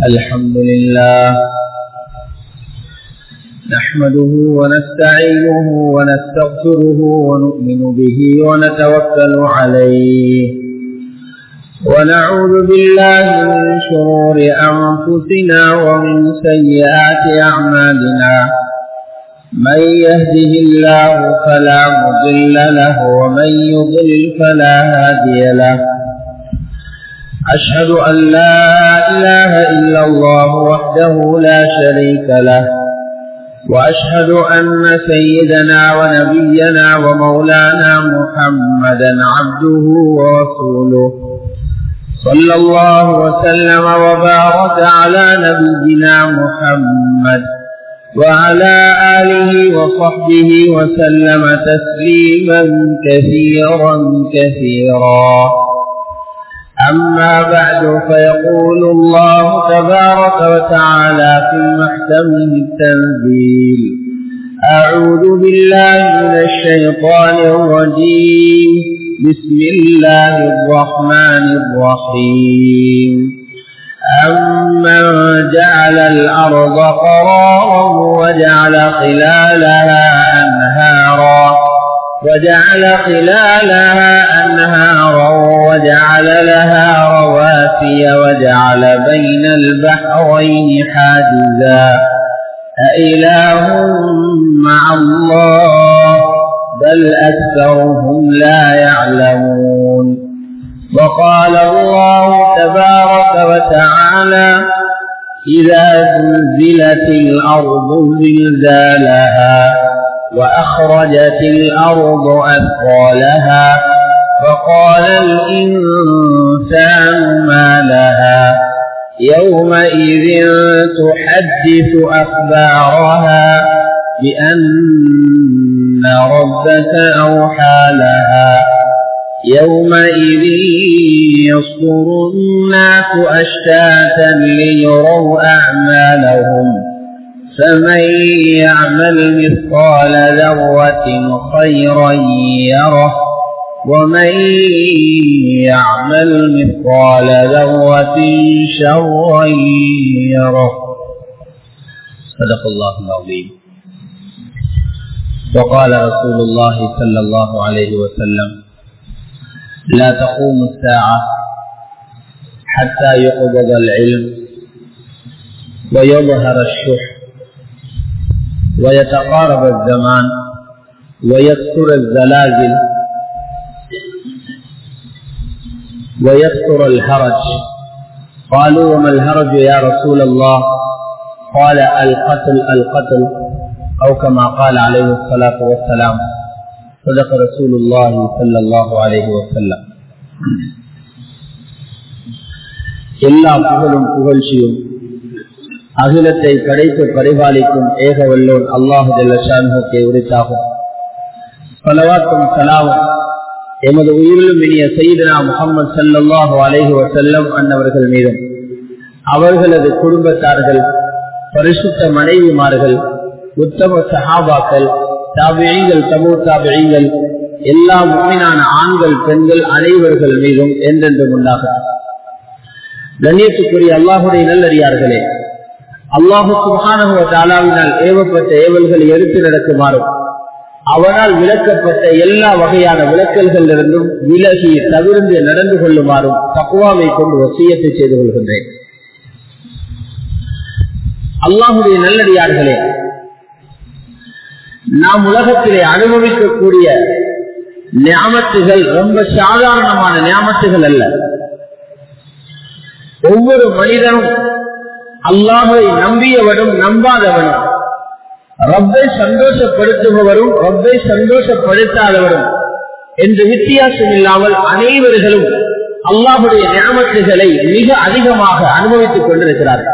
الحمد لله نحمده ونستعينه ونستغفره ونؤمن به ونتوكل عليه ونعوذ بالله من شرور أنفسنا ومن سيئات أعمالنا من يهده الله فلا مضل له ومن يضلل فلا هادي له أشهد أن لا إله إلا الله وحده لا شريك له وأشهد أن سيدنا ونبينا ومولانا محمدا عبده ورسوله صلى الله وسلم وبارك على نبينا محمد وعلى آله وصحبه وسلم تسليما كثيرا كثيرا أما بعد فيقول الله تبارك وتعالى في محكمه التنزيل أعوذ بالله من الشيطان الرجيم بسم الله الرحمن الرحيم أمن جعل الأرض قرارا وجعل خلالها أنهارا وجعل خلالها أنهارا وجعل لها رواسي وجعل بين البحرين حاجزا أإله مع الله بل أكثرهم لا يعلمون وقال الله تبارك وتعالى إذا زلزلت الأرض زلزالها وأخرجت الأرض أثقالها فقال الإنسان ما لها يومئذ تحدث أخبارها بأن ربك أوحى لها يومئذ يصدر الناس أشتاتا ليروا أعمالهم فمن يعمل مثقال ذرة خيرا يره ومن يعمل مثقال ذرة شرا يره صدق الله العظيم وقال رسول الله صلى الله عليه وسلم لا تقوم الساعة حتى يقبض العلم ويظهر الشح ويتقارب الزمان ويكثر الزلازل ويكثر الهرج قالوا وما الهرج يا رسول الله قال القتل القتل أو كما قال عليه الصلاة والسلام صدق رسول الله صلى الله عليه وسلم எல்லா புகழும் புகழ்ச்சியும் அகிலத்தை படைத்து பரிபாலிக்கும் ஏக வல்லோன் அல்லாஹு ஜல்லஷானுக்கு உரித்தாகும் பலவாக்கும் சலாவும் எமது உயிரிலும் இனிய செய்தனா முகமது சல்லாஹு அலேஹி வசல்லம் அன்னவர்கள் மீதும் அவர்களது குடும்பத்தார்கள் பரிசுத்த மனைவிமார்கள் உத்தம சஹாபாக்கள் தாபியங்கள் சமூக தாபியங்கள் எல்லா முன்மையான ஆண்கள் பெண்கள் அனைவர்கள் மீதும் என்றென்றும் உண்டாகும் கண்ணியத்துக்குரிய அல்லாஹுடைய நல்லறியார்களே அல்லாஹு சுகானகுவத்தாலாவினால் ஏவப்பட்ட ஏவல்களை எடுத்து நடக்குமாறும் அவனால் விளக்கப்பட்ட எல்லா வகையான விளக்கல்களிலிருந்தும் விலகி தவிர்ந்து நடந்து கொள்ளுமாறும் தக்குவாவை கொண்டு வசியத்தை செய்து கொள்கின்றேன் அல்லாஹுடைய நல்லடியார்களே நாம் உலகத்திலே அனுபவிக்கக்கூடிய ஞாபகத்துகள் ரொம்ப சாதாரணமான ஞாபகத்துகள் அல்ல ஒவ்வொரு மனிதனும் அல்லாஹை நம்பியவனும் நம்பாதவனும் ரப்பை சந்தோஷப்படுத்துபவரும் ரப்பை சந்தோஷப்படுத்தாதவரும் என்று வித்தியாசம் இல்லாமல் அனைவர்களும் அல்லாஹுடைய ஞாபகத்துகளை மிக அதிகமாக அனுபவித்துக் கொண்டிருக்கிறார்கள்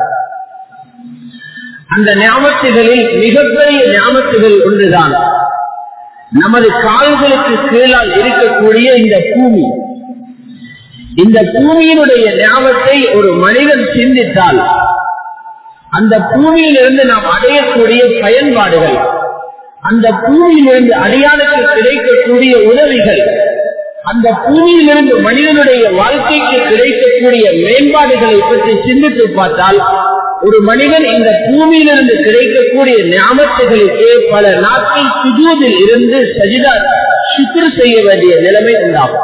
அந்த ஞாபகத்துகளில் மிகப்பெரிய ஞாபகத்துகள் ஒன்றுதான் நமது கால்களுக்கு கீழால் இருக்கக்கூடிய இந்த பூமி இந்த பூமியினுடைய ஞாபகத்தை ஒரு மனிதன் சிந்தித்தால் அந்த பூமியிலிருந்து நாம் அடையக்கூடிய பயன்பாடுகள் அந்த பூமியிலிருந்து அடையாளத்தில் கிடைக்கக்கூடிய உதவிகள் அந்த பூமியிலிருந்து மனிதனுடைய வாழ்க்கைக்கு கிடைக்கக்கூடிய மேம்பாடுகளை பற்றி சிந்தித்து பார்த்தால் ஒரு மனிதன் இந்த பூமியிலிருந்து கிடைக்கக்கூடிய ஞாபகத்துகளுக்கு பல நாட்கள் சுஜூதில் இருந்து சஜிதா சுற்று செய்ய வேண்டிய நிலைமை உண்டாகும்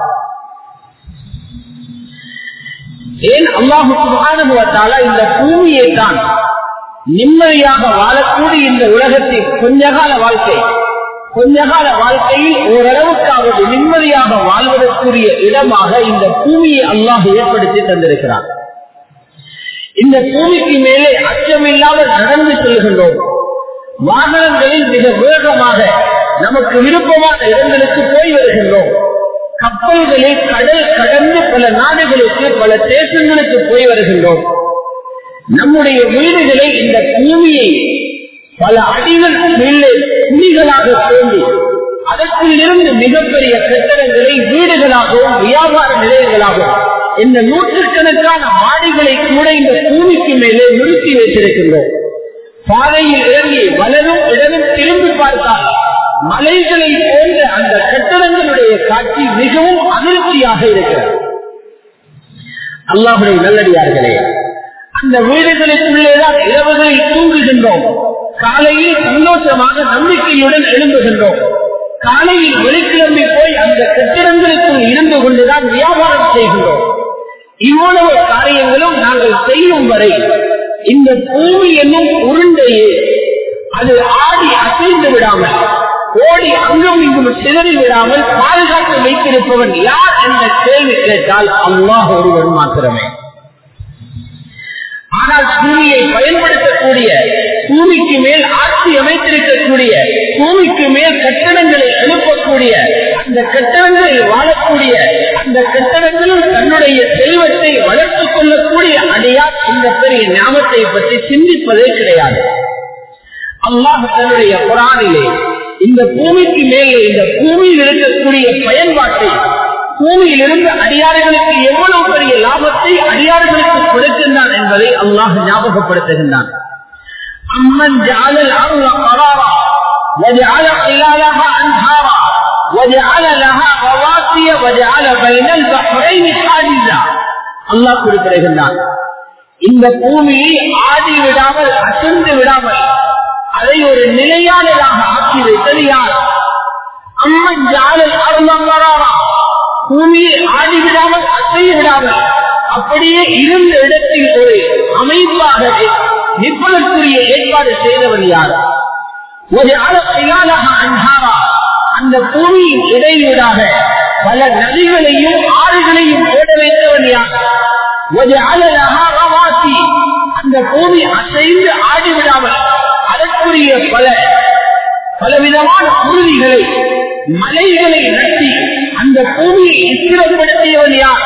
ஏன் அல்லாஹுக்கான இந்த பூமியை தான் நிம்மதியாக வாழக்கூடிய இந்த உலகத்தின் கொஞ்சகால வாழ்க்கை கொஞ்சகால வாழ்க்கையில் ஓரளவுக்காவது நிம்மதியாக வாழ்வதற்குரிய இடமாக இந்த பூமியை அல்லாஹ் ஏற்படுத்தி தந்திருக்கிறார் இந்த பூமிக்கு மேலே அச்சமில்லாமல் நடந்து செல்கின்றோம் வாகனங்களில் மிக வேகமாக நமக்கு விருப்பமான இடங்களுக்கு போய் வருகின்றோம் கப்பல்களில் கடல் கடந்து பல நாடுகளுக்கு பல தேசங்களுக்கு போய் வருகின்றோம் நம்முடைய வீடுகளை இந்த பூமியை பல அடிகள் மேலே துணிகளாக தோன்றி அதற்குள் இருந்து மிகப்பெரிய கட்டடங்களை வீடுகளாகவும் வியாபார நிலையங்களாகவும் இந்த நூற்றுக்கணக்கான மாடிகளை கூட இந்த பூமிக்கு மேலே நிறுத்தி வைத்திருக்கின்றோம் பாதையில் இறங்கி வலதும் இடமும் திரும்பி பார்த்தால் மலைகளை போன்ற அந்த கட்டடங்களுடைய காட்சி மிகவும் அதிர்ச்சியாக இருக்கிறது அல்லாஹுடைய நல்லடியார்களே அந்த வீடுகளுக்குள்ளேதான் இரவுகளில் தூங்குகின்றோம் காலையில் சந்தோஷமாக நம்பிக்கையுடன் எழும்புகின்றோம் காலையில் வெளிக்கிழமை போய் அந்த கட்டிடங்களுக்குள் இருந்து கொண்டுதான் வியாபாரம் செய்கின்றோம் இவ்வளவு காரியங்களும் நாங்கள் செய்யும் வரை இந்த பூமி என்னும் உருண்டையே அது ஆடி அசைந்து விடாமல் ஓடி அங்கும் இங்கும் சிதறி விடாமல் பாதுகாத்து வைத்திருப்பவன் யார் என்ற கேள்வி கேட்டால் அல்லாஹ் ஒருவன் மாத்திரமே ஆனால் பூமியை பயன்படுத்தக்கூடிய பூமிக்கு மேல் ஆட்சி அமைத்திருக்கக்கூடிய பூமிக்கு மேல் கட்டடங்களை எழுப்பக்கூடிய அந்த கட்டடங்களில் வாழக்கூடிய அந்த கட்டடங்களும் தன்னுடைய செல்வத்தை வளர்த்துக் கொள்ளக்கூடிய அடையார் இந்த பெரிய ஞாபகத்தை பற்றி சிந்திப்பதே கிடையாது அல்லாஹ் தன்னுடைய குரானிலே இந்த பூமிக்கு மேலே இந்த பூமியில் இருக்கக்கூடிய பயன்பாட்டை பூமியிலிருந்து அடியாறுகளுக்கு எவ்வளவு பெரிய லாபத்தை அடியாறுகளுக்கு கொடுக்கின்றான் என்பதை அல்லாஹ் ஞாபகப்படுத்துகின்றான் அம்மன் ஜாலல் அருள قرارا وجعل خلالها انهارا وجعل لها رواسي وجعل بين البحرين حاجزا அல்லாஹ் குறிப்பிடுகின்றான் இந்த பூமியை ஆடி விடாமல் அசந்து விடாமல் அதை ஒரு நிலையானதாக ஆக்கி வைத்தது யார் அம்மன் ஜாலல் அருளங்கராரா பூமியை ஆடி விடாமல் அசைய விடாமல் அப்படியே இருந்த இடத்தில் ஒரு அமைப்பாக நிற்பதற்குரிய ஏற்பாடு செய்தவர் யார் ஒரு அழகாக அன்றாரா அந்த பூமியின் இடைவீடாக பல நதிகளையும் ஆறுகளையும் ஓட வைத்தவன் யார் ஒரு அழகாசி அந்த பூமி அசைந்து ஆடிவிடாமல் அதற்குரிய பல பலவிதமான உறுதிகளை மலைகளை நட்டி அந்த பூமியை ஸ்திரப்படுத்தியவன் யார்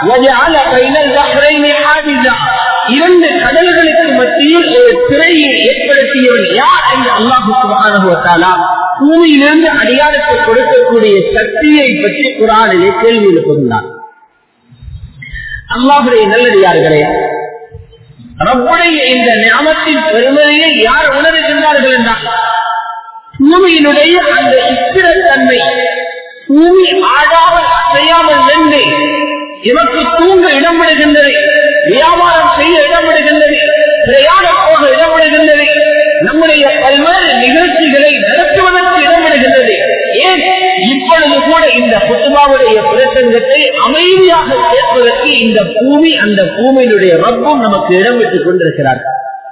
இரண்டு கடல்களுக்கு மத்தியில் ஒரு திரையை ஏற்படுத்தியவன் யார் என்று அல்லாஹுக்கு பூமியிலிருந்து அடியாருக்கு கொடுக்கக்கூடிய சக்தியை பற்றி குரானிலே கேள்வி எழுப்புகிறார் அல்லாஹுடைய நல்லடியார்களே ரப்புடைய இந்த ஞாபகத்தின் பெருமையை யார் உணர்கின்றார்கள் என்றால் பூமியினுடைய அந்த இத்திரத்தன்மை பூமி ஆடாமல் அசையாமல் நின்று எனக்கு தூங்க இடமிடுகின்றது வியாபாரம் செய்ய இடமிடுகின்றது பிரயாணம் போக இடமிடுகின்றது நம்முடைய பல்வேறு நிகழ்ச்சிகளை நடத்துவதற்கு இடமிடுகின்றது ஏன் இப்பொழுது கூட இந்த புத்துமாவுடைய பிரசங்கத்தை அமைதியாக கேட்பதற்கு இந்த பூமி அந்த பூமியினுடைய ரப்பம் நமக்கு இடம் விட்டுக் கொண்டிருக்கிறார்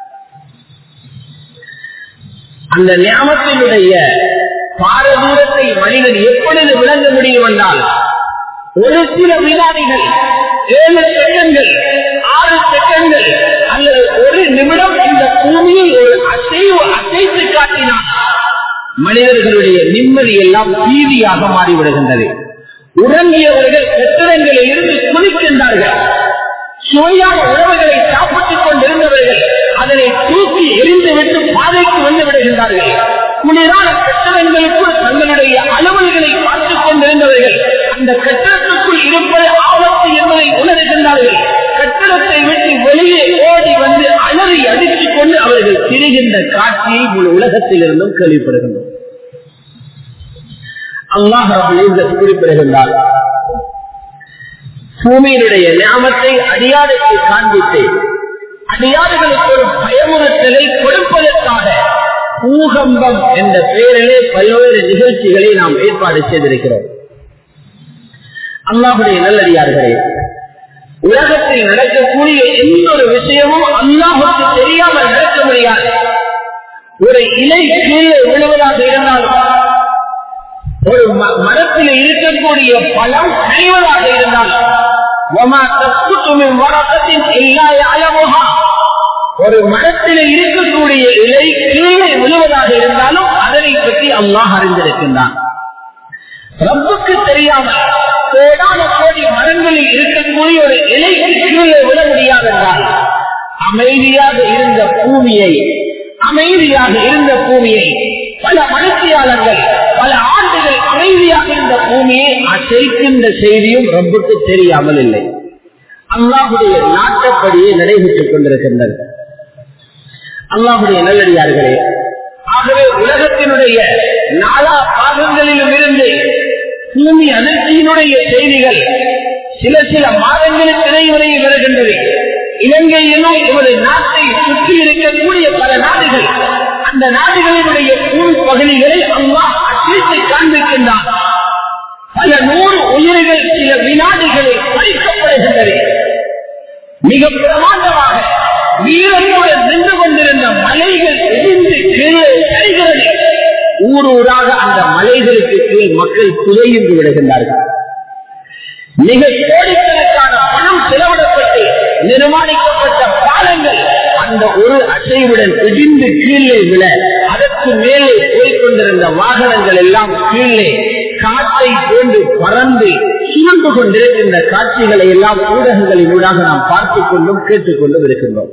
அந்த ஞாபகத்தினுடைய பாரதூரத்தை மனிதன் எப்பொழுது விளங்க முடியும் என்றால் ஒரு சில வினாடிகள் ஏழு செகண்ட்கள் ஆறு செகண்ட்கள் அல்லது ஒரு நிமிடம் இந்த பூமியை ஒரு அசைவு அசைத்து காட்டினார் மனிதர்களுடைய நிம்மதி எல்லாம் பீதியாக மாறிவிடுகின்றது உறங்கியவர்கள் கட்டிடங்களில் இருந்து குளிக்கின்றார்கள் சுவையான உணவுகளை சாப்பிட்டுக் கொண்டிருந்தவர்கள் அதனை தூக்கி எரிந்துவிட்டு பாதைக்கு வந்து விடுகின்றார்கள் குளிரான கட்டடங்களுக்குள் தங்களுடைய அலுவல்களை பார்த்துக் கொண்டிருந்தவர்கள் அந்த கட்டடத்திற்குள் இருப்பது ஆபத்து என்பதை உணர்கின்றார்கள் கட்டடத்தை விட்டு வெளியே ஓடி வந்து அலறி அடித்துக் கொண்டு அவர்கள் திரிகின்ற காட்சியை முழு உலகத்தில் இருந்தும் கேள்விப்படுகின்றோம் அல்லாஹ் குறிப்பிடுகின்றார் பூமியினுடைய ஞாபத்தை அடியாருக்கு காண்பித்து அடியாறுகளுக்கு ஒரு பயமுறுத்தலை கொடுப்பதற்காக பூகம்பம் என்ற பெயரிலே பல்வேறு நிகழ்ச்சிகளை நாம் ஏற்பாடு செய்திருக்கிறோம் அல்லாஹுடைய நல்லடியார்களே உலகத்தில் நடக்கக்கூடிய எந்த ஒரு விஷயமும் அல்லாஹுக்கு தெரியாமல் நடக்க முடியாது ஒரு இலை கீழே விழுவதாக இருந்தாலும் ஒரு மரத்தில் இருக்கக்கூடிய பழம் கழிவதாக இருந்தாலும் ஒரு மரத்தில் இருக்கக்கூடிய இலை கீழே விழுவதாக இருந்தாலும் அதனை பற்றி அல்லாஹ் அறிந்திருக்கின்றான் ரப்புக்கு தெரியாமல் கோடான கோடி மரங்களில் இருக்கக்கூடிய ஒரு இலைக்கு கீழே விட முடியாது என்றால் அமைதியாக இருந்த பூமியை அமைதியாக இருந்த பூமியை பல மனுஷியாளர்கள் பல ஆண்டுகள் அமைதியாக இருந்த பூமியை அசைக்கின்ற செய்தியும் ரப்புக்கு தெரியாமல் இல்லை அல்லாஹுடைய நாட்டப்படியே நடைபெற்றுக் கொண்டிருக்கின்றது அல்லாஹுடைய நல்லடியார்களே ஆகவே உலகத்தினுடைய நாலா பாகங்களிலும் இருந்து பூமி அதிர்ச்சியினுடைய செய்திகள் சில சில மாதங்களுக்கு இடைவெளியை வருகின்றது இலங்கையிலும் இவரது நாட்டை சுற்றி இருக்கக்கூடிய பல நாடுகள் அந்த நாடுகளினுடைய ஊர் பகுதிகளை அல்லாஹ் அசைத்து காண்பிக்கின்றார் பல நூறு உயிர்கள் சில வினாடிகளை பறிக்கப்படுகின்றன மிக பிரமாண்டமாக வீரத்துடன் நின்று கொண்டிருந்த மலைகள் இடிந்து கீழே சரிகிறது ஊர் ஊராக அந்த மலைகளுக்கு கீழ் மக்கள் துறையின்றி விடுகின்றார்கள் மிக கோடிக்கணக்கான பணம் செலவிடப்பட்டு நிர்மாணிக்கப்பட்ட பாலங்கள் அந்த ஒரு அசைவுடன் இடிந்து கீழே விழ அதற்கு மேலே போய்கொண்டிருந்த வாகனங்கள் எல்லாம் கீழே காற்றை போன்று பறந்து சுழந்து கொண்டிருக்கின்ற காட்சிகளை எல்லாம் ஊடகங்களின் ஊடாக நாம் பார்த்துக் கொண்டும் கேட்டுக் கொண்டும் இருக்கின்றோம்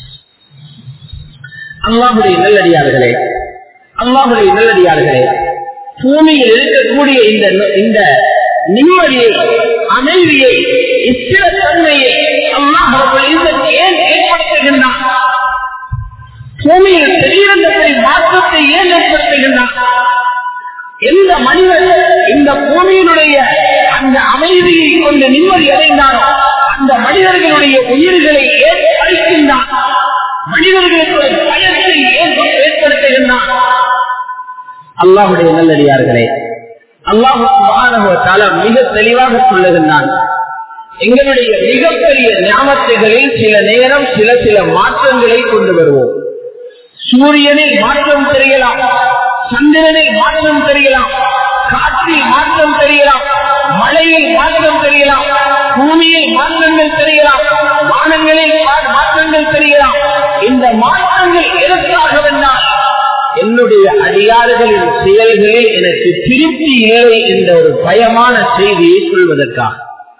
அல்லாஹுடைய நல்லடியார்களே அல்லாஹுடைய நல்லடியார்களே பூமியில் இருக்கக்கூடிய இந்த இந்த நிம்மதியை அமைதியை இஸ்திரத்தன்மையை அல்லாஹ் ஏன் ஏற்படுத்துகின்றான் பூமியில் திடீரென்றபடி மாற்றத்தை ஏன் ஏற்படுத்துகின்றான் எந்த மனிதன் இந்த பூமியினுடைய அந்த அமைதியை கொண்டு நிம்மதி அடைந்தானோ அந்த மனிதர்களுடைய உயிர்களை ஏன் அழிக்கின்றான் மனிதர்களுக்கு ஒரு பயத்தை ஏன் ஏற்படுத்துகின்றான் அல்லாஹுடைய நல்லடியார்களே அல்லாஹு மிக தெளிவாக சொல்லுகின்றான் எங்களுடைய மிகப்பெரிய ஞாபகங்களில் சில நேரம் சில சில மாற்றங்களை கொண்டு வருவோம் சூரியனில் மாற்றம் தெரியலாம் சந்திரனில் மாற்றம் தெரியலாம் காற்றில் மாற்றம் தெரியலாம் மழையில் மாற்றம் தெரியலாம் பூமியில் மாற்றங்கள் தெரியலாம் வானங்களில் மாற்றங்கள் தெரியலாம் இந்த மாற்றங்கள் எதற்காக வந்தால் என்னுடைய அடியாறுகளின் செயல்களில் எனக்கு திருப்தி இல்லை என்ற ஒரு பயமான செய்தியை சொல்வதற்காக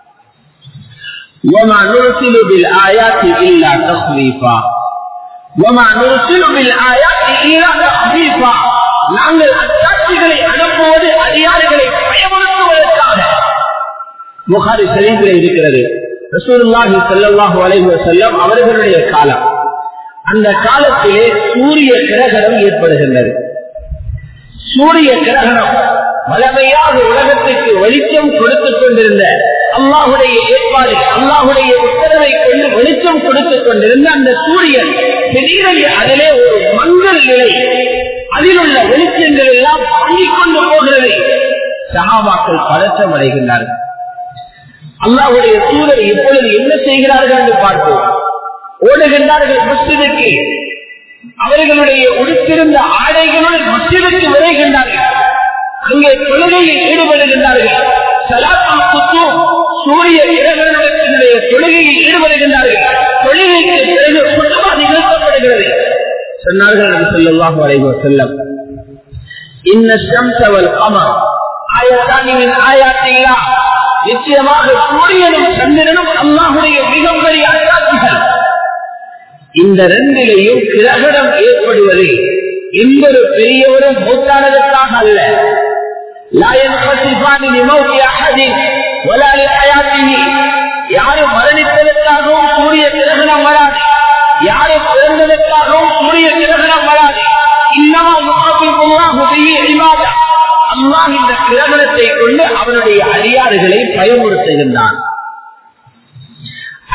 وما نرسل بالآيات إلا تخويفا وما نرسل بالآيات إلا تخويفا நாங்கள் அச்சாட்சிகளை அனுப்புவது அதிகாரிகளை பயமுறுத்துவதற்காக புகாரி சரிந்தில் இருக்கிறது ரசூலுல்லாஹி ஸல்லல்லாஹு அலைஹி வஸல்லம் அவர்களுடைய காலம் அந்த காலத்திலே சூரிய கிரகணம் ஏற்படுகின்றது சூரிய கிரகணம் வளமையாக உலகத்திற்கு வெளிச்சம் கொடுத்துக் கொண்டிருந்த அல்லாஹுடைய ஏற்பாடு அல்லாஹுடைய உத்தரவை கொண்டு வெளிச்சம் கொடுத்துக் கொண்டிருந்த அந்த சூரியன் திடீரென்று அதிலே ஒரு மங்கள் நிலை அதில் உள்ள வெளிச்சங்கள் எல்லாம் வாங்கிக் கொண்டு போகிறது சகாபாக்கள் பதற்றம் அடைகின்றார்கள் அல்லாஹுடைய சூழல் இப்பொழுது என்ன செய்கிறார்கள் என்று பார்ப்போம் ஓடுகின்றார்கள் மஸ்ஜிதுக்கு அவர்களுடைய உடுத்திருந்த ஆடைகளுடன் மஸ்ஜிதுக்கு விரைகின்றார்கள் அங்கே தொழுகையில் ஈடுபடுகின்றார்கள் சலாத்தும் குத்தும் சூரிய கிரகணத்தினுடைய தொழுகையில் ஈடுபடுகின்றார்கள் தொழுகைக்கு பிறகு குற்றமாக நிகழ்த்தப்படுகிறது சொன்னார்கள் நபி ஸல்லல்லாஹு அலைஹி வஸல்லம் இன்ன ஷம்ஸ வல் கமர் ஆயத்தானி மின் ஆயாத்தில்லாஹ் நிச்சயமாக சூரியனும் சந்திரனும் அல்லாஹுடைய மிகப்பெரிய அச்சாட்சிகள் இந்த ரெண்டிலையும் கிரகணம் ஏற்படுவது எந்த ஒரு பெரியவரும் மூத்தானதற்காக அல்ல யாரும் மரணித்ததற்காகவும் சூரிய கிரகணம் வராது யாரும் பிறந்ததற்காகவும் சூரிய கிரகணம் வராது அல்லாஹ் இந்த கிரகணத்தை கொண்டு அவனுடைய அடியாறுகளை பயமுறுத்துகின்றான்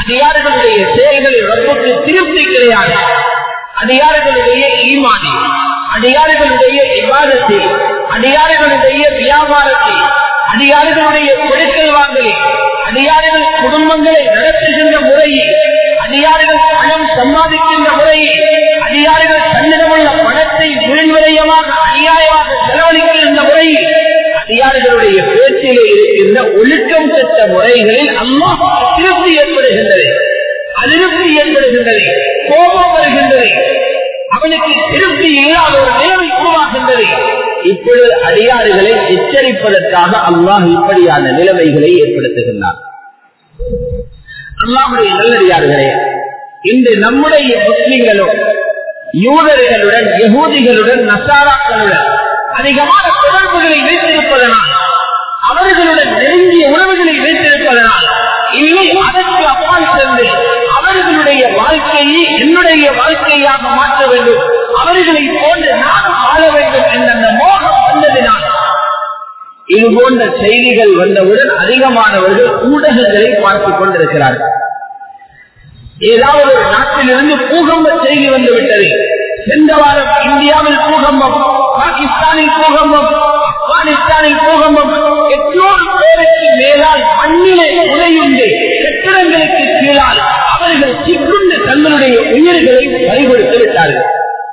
அதிகாரிகளுடைய செயல்களில் ரப்புக்கு திருப்தி கிடையாது அதிகாரிகளுடைய ஈமானி அதிகாரிகளுடைய விவாதத்தில் அதிகாரிகளுடைய வியாபாரத்தில் அதிகாரிகளுடைய கொடுக்கல் வாங்கலில் அதிகாரிகள் குடும்பங்களை நடத்துகின்ற முறையில் அதிகாரிகள் பணம் சம்பாதிக்கின்ற முறையில் அதிகாரிகள் தன்னிடமுள்ள பணத்தை வீழ்விரயமாக அநியாயமாக செலவழிக்கின்ற முறையில் அதிகாரிகளுடைய பேச்சிலே இருக்கின்ற ஒழுக்கம் பெற்ற முறைகளில் அம்மா திருப்தி ஏற்படுகின்றது அதிருப்தி ஏற்படுகின்றது கோபம் வருகின்றது அவனுக்கு திருப்தி இல்லாத ஒரு நிலைமை உருவாகின்றது இப்பொழுது அதிகாரிகளை எச்சரிப்பதற்காக அல்லாஹ் இப்படியான நிலைமைகளை ஏற்படுத்துகின்றார் அல்லாஹுடைய நல்லடியார்களே இன்று நம்முடைய முஸ்லிம்களும் யூதர்களுடன் யகூதிகளுடன் நசாராக்களுடன் அதிகமான தொடர்புகளை வைத்திருப்பதனால் அவர்களுடன் நெருங்கிய உறவுகளை வைத்திருப்பதனால் இல்லை அதற்கு அப்பால் சென்று அவர்களுடைய வாழ்க்கையை என்னுடைய வாழ்க்கையாக மாற்ற வேண்டும் அவர்களை போன்று நான் வாழ வேண்டும் என்ற அந்த மோகம் வந்ததினால் இது போன்ற செய்திகள் வந்தவுடன் அதிகமானவர்கள் ஊடகங்களை பார்த்துக் கொண்டிருக்கிறார்கள் ஏதாவது ஒரு நாட்டிலிருந்து பூகம்ப செய்தி வந்துவிட்டது சென்ற வாரம் இந்தியாவில் பூகம்பம் பாகிஸ்தானில் பூகம்பம் ஆப்கானிஸ்தானில் பூகம்பம் எட்நூறு பேருக்கு மேலால் மண்ணிலே உரையுண்டு கட்டிடங்களுக்கு கீழால் அவர்கள் சிக்குண்டு தங்களுடைய உயிர்களை பறிகொடுத்து விட்டார்கள்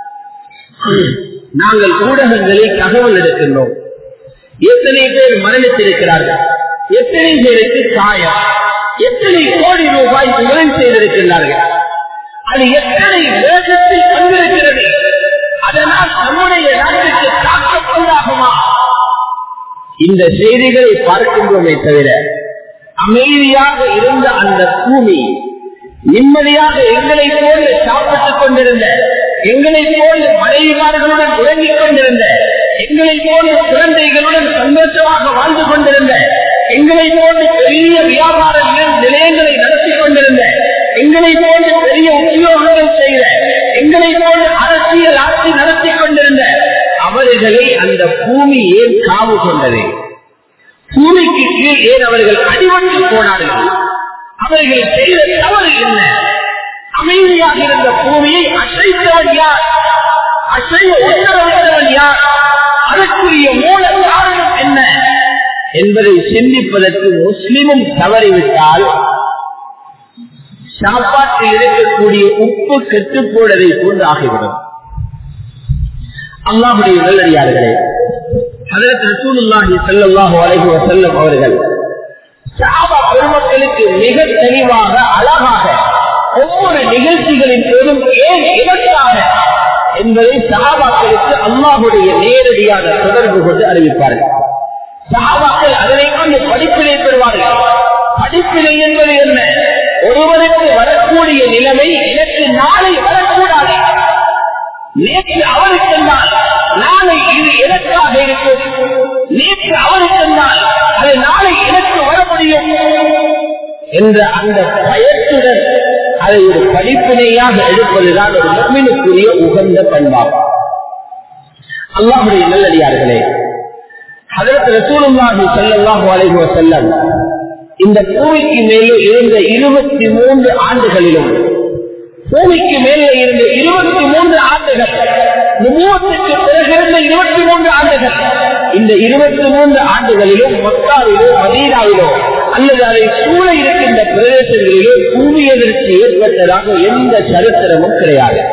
நாங்கள் ஊடகங்களில் தகவல் எடுக்கின்றோம் எத்தனை பேர் மரணித்திருக்கிறார்கள் எத்தனை பேருக்கு காயம் எத்தனை கோடி ரூபாய் முதல் செய்திருக்கிறார்கள் அது எத்தனை வேகத்தில் வந்திருக்கிறது அதனால் நம்முடைய நாட்டுக்கு தாக்கப்பொருளாகுமா இந்த செய்திகளை பார்க்கின்றோமே தவிர அமைதியாக இருந்த அந்த பூமி நிம்மதியாக எங்களை போன்று சாப்பிட்டுக் கொண்டிருந்த எங்களை போன்று மனைவிமார்களுடன் உறங்கிக் கொண்டிருந்த எங்களை போன்ற குழந்தைகளுடன் சந்தோஷமாக வாழ்ந்து கொண்டிருந்த எங்களை போன்று பெரிய வியாபார நிலையங்களை நடத்தி கொண்டிருந்த எங்களை போன்று பெரிய உத்தியோகங்கள் செய்த எங்களை போன்று அரசியல் ஆட்சி நடத்தி கொண்டிருந்த அவர்களை அந்த பூமி ஏன் காவு கொண்டது பூமிக்கு கீழ் ஏன் அவர்கள் அடிபட்டு போனார்கள் அவர்கள் செய்த தவறு என்ன அமைதியாக இருந்த பூமியை அசைத்தவன் யார் அசைய உத்தரவிட்டவன் யார் அதற்குரிய மூல காரணம் என்ன என்பதை சிந்திப்பதற்கு முஸ்லிமும் தவறிவிட்டால் சாப்பாட்டில் இருக்கக்கூடிய உப்பு கெட்டுப்போடதை போன்று ஆகிவிடும் அல்லாஹுடைய நல்லடியார்களே அதற்கு ரசூலுல்லாஹி ஸல்லல்லாஹு அலைஹி வஸல்லம் அவர்கள் சஹாபா பெருமக்களுக்கு மிக தெளிவாக அழகாக ஒவ்வொரு நிகழ்ச்சிகளின் போதும் ஏன் எதற்காக என்பதை சஹாபாக்களுக்கு அல்லாஹுடைய நேரடியான தொடர்பு கொண்டு அறிவிப்பார்கள் சஹாபாக்கள் அதனை கொண்டு படிப்பினை பெறுவார்கள் படிப்பினை என்பது என்ன ஒருவருக்கு வரக்கூடிய நிலைமை எனக்கு நாளை வரக்கூடாது நேற்று அவருக்கு நாளை இது எனக்காக இருக்கும் நேற்று அவருக்கு அது நாளை எனக்கு வர முடியும் என்ற அந்த பயத்துடன் அதை ஒரு படிப்பினையாக எடுப்பதுதான் ஒரு முக்மினுக்குரிய உகந்த பண்பாகும் அல்லாஹுடைய நல்லடியார்களே அதற்கு ரசூலுல்லாஹி ஸல்லல்லாஹு அலைஹி வஸல்லம் இந்த பூமிக்கு மேலே இருந்த இருபத்தி மூன்று ஆண்டுகளிலும் பூமிக்கு மேலே இருந்த இருபத்தி மூன்று ஆண்டுகள் நுபுவத்துக்கு பிறகு இருந்த இருபத்தி மூன்று ஆண்டுகள் இந்த இருபத்தி மூன்று ஆண்டுகளிலும் மக்காவிலோ மதீனாவிலோ அல்லது அதை சூழ இருக்கின்ற பிரதேசங்களிலோ பூமி எதிர்ச்சி ஏற்பட்டதாக எந்த சரித்திரமும் கிடையாது